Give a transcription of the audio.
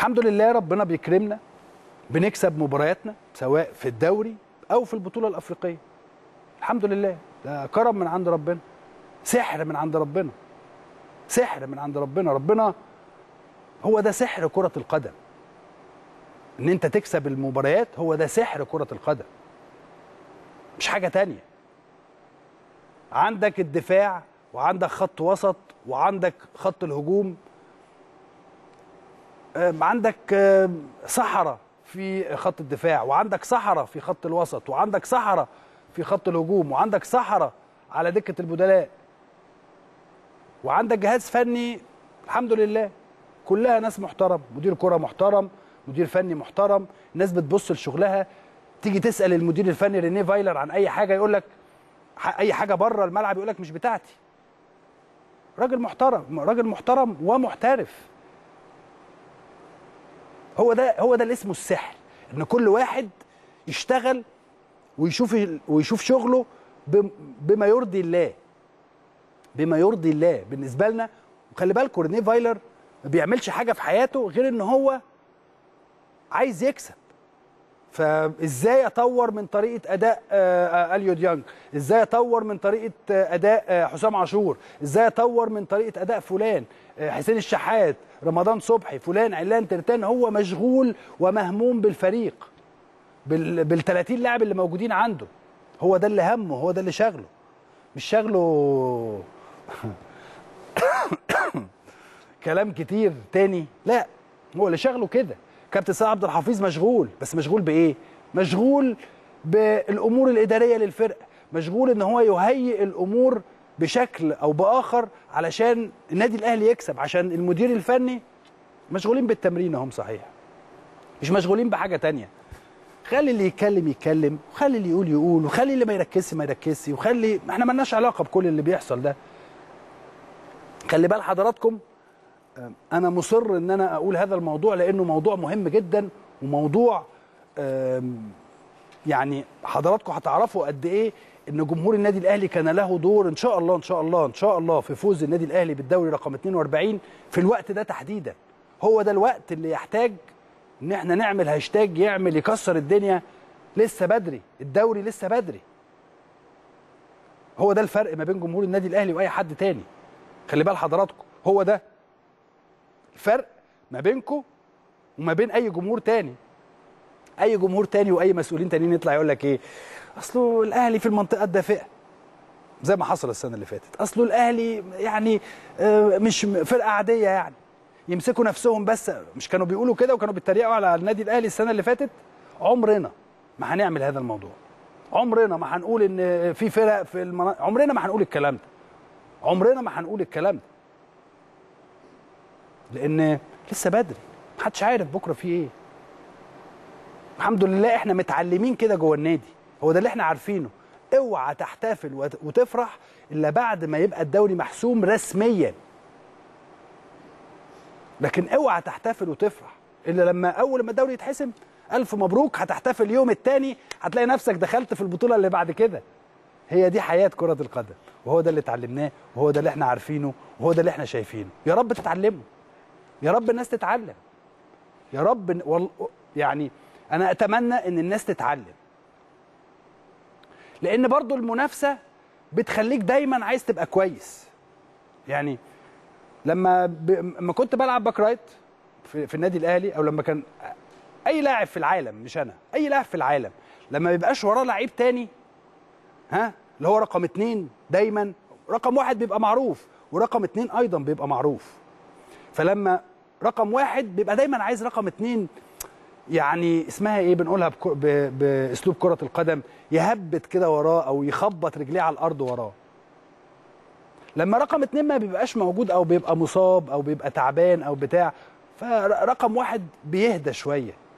الحمد لله ربنا بيكرمنا بنكسب مبارياتنا سواء في الدوري او في البطوله الافريقيه الحمد لله ده كرم من عند ربنا سحر من عند ربنا سحر من عند ربنا ربنا هو ده سحر كره القدم ان انت تكسب المباريات هو ده سحر كره القدم مش حاجه تانية عندك الدفاع وعندك خط وسط وعندك خط الهجوم آم، عندك آم، صحراء في خط الدفاع وعندك صحراء في خط الوسط وعندك صحراء في خط الهجوم وعندك صحراء على دكة البدلاء وعندك جهاز فني الحمد لله كلها ناس محترم مدير كرة محترم مدير فني محترم الناس بتبص لشغلها تيجي تسأل المدير الفني رينيه فايلر عن أي حاجة يقول لك ح- أي حاجة بره الملعب يقول لك مش بتاعتي راجل محترم راجل محترم ومحترف هو ده هو ده اللي اسمه السحر ان كل واحد يشتغل ويشوف ويشوف شغله بم- بما يرضي الله بما يرضي الله بالنسبه لنا وخلي بالكم رينيه فايلر ما بيعملش حاجه في حياته غير ان هو عايز يكسب فازاي اطور من طريقه اداء آه، آه، اليو ديانج ازاي اطور من طريقه آه، اداء آه، حسام عاشور ازاي اطور من طريقه اداء فلان آه، حسين الشحات رمضان صبحي فلان علان ترتان هو مشغول ومهموم بالفريق بال بال 30 لاعب اللي موجودين عنده هو ده اللي همه هو ده اللي شغله مش شغله كلام كتير تاني لا هو اللي شغله كده كابتن سيد عبد الحفيظ مشغول بس مشغول بايه مشغول بالامور الاداريه للفرقه مشغول ان هو يهيئ الامور بشكل او باخر علشان النادي الاهلي يكسب عشان المدير الفني مشغولين بالتمرين هم صحيح مش مشغولين بحاجه تانية خلي اللي يتكلم يتكلم وخلي اللي يقول يقول وخلي اللي ما يركزش ما يركزش وخلي احنا مالناش علاقه بكل اللي بيحصل ده خلي بال حضراتكم انا مصر ان انا اقول هذا الموضوع لانه موضوع مهم جدا وموضوع آم، يعني حضراتكم هتعرفوا قد ايه ان جمهور النادي الاهلي كان له دور ان شاء الله ان شاء الله ان شاء الله في فوز النادي الاهلي بالدوري رقم 42 في الوقت ده تحديدا هو ده الوقت اللي يحتاج ان احنا نعمل هاشتاج يعمل يكسر الدنيا لسه بدري الدوري لسه بدري هو ده الفرق ما بين جمهور النادي الاهلي واي حد تاني خلي بال حضراتكم هو ده الفرق ما بينكم وما بين اي جمهور تاني اي جمهور تاني واي مسؤولين تانيين يطلع يقول لك ايه اصله الاهلي في المنطقه الدافئه زي ما حصل السنه اللي فاتت اصله الاهلي يعني آه، مش م- فرقه عاديه يعني يمسكوا نفسهم بس مش كانوا بيقولوا كده وكانوا بيتريقوا على النادي الاهلي السنه اللي فاتت عمرنا ما هنعمل هذا الموضوع عمرنا ما هنقول ان في فرق في المناطق عمرنا ما هنقول الكلام ده عمرنا ما هنقول الكلام ده لان لسه بدري محدش عارف بكره في ايه الحمد لله احنا متعلمين كده جوه النادي هو ده اللي احنا عارفينه اوعى تحتفل وت- وتفرح الا بعد ما يبقى الدوري محسوم رسميا لكن اوعى تحتفل وتفرح الا لما اول ما الدوري يتحسم الف مبروك هتحتفل اليوم الثاني هتلاقي نفسك دخلت في البطوله اللي بعد كده هي دي حياه كره القدم وهو ده اللي اتعلمناه وهو ده اللي احنا عارفينه وهو ده اللي احنا شايفينه يا رب تتعلموا يا رب الناس تتعلم يا رب ن- وال... يعني انا اتمنى ان الناس تتعلم لان برضو المنافسه بتخليك دايما عايز تبقى كويس يعني لما ب... لما كنت بلعب باك رايت في... في النادي الاهلي او لما كان اي لاعب في العالم مش انا اي لاعب في العالم لما ما يبقاش وراه لعيب تاني ها اللي هو رقم اتنين دايما رقم واحد بيبقى معروف ورقم اتنين ايضا بيبقى معروف فلما رقم واحد بيبقى دايما عايز رقم اتنين يعني اسمها ايه بنقولها بك... ب... باسلوب كره القدم يهبط كده وراه او يخبط رجليه على الارض وراه لما رقم اتنين ما بيبقاش موجود او بيبقى مصاب او بيبقى تعبان او بتاع فرقم واحد بيهدى شويه